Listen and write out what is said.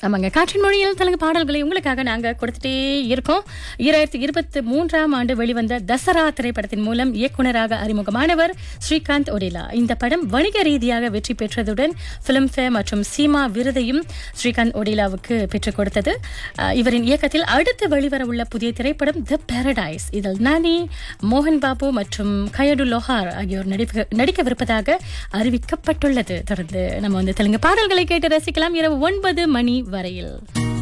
ஆமாங்க காற்றின் மொழியில் தெலுங்கு பாடல்களை உங்களுக்காக நாங்க கொடுத்துட்டே இருக்கோம் இரண்டாயிரத்தி இருபத்தி மூன்றாம் ஆண்டு வெளிவந்த தசரா திரைப்படத்தின் மூலம் இயக்குனராக அறிமுகமானவர் ஸ்ரீகாந்த் ஒடிலா இந்த படம் வணிக ரீதியாக வெற்றி பெற்றதுடன் பிலிம்ஃபேர் மற்றும் சீமா விருதையும் ஸ்ரீகாந்த் ஒடிலாவுக்கு பெற்றுக் கொடுத்தது அஹ், இவரின் இயக்கத்தில் அடுத்து வெளிவரவுள்ள புதிய திரைப்படம் தி பாரடைஸ் இதில் நானி மோகன் பாபு மற்றும் கயடு லோஹார் ஆகியோர் நடிக்க நடிக்கவிருப்பதாக அறிவிக்கப்பட்டுள்ளது தொடர்ந்து நம்ம வந்து தெலுங்கு பாடல்களை கேட்டு ரசிக்கலாம் இரவு ஒன்பது மணி வரையில்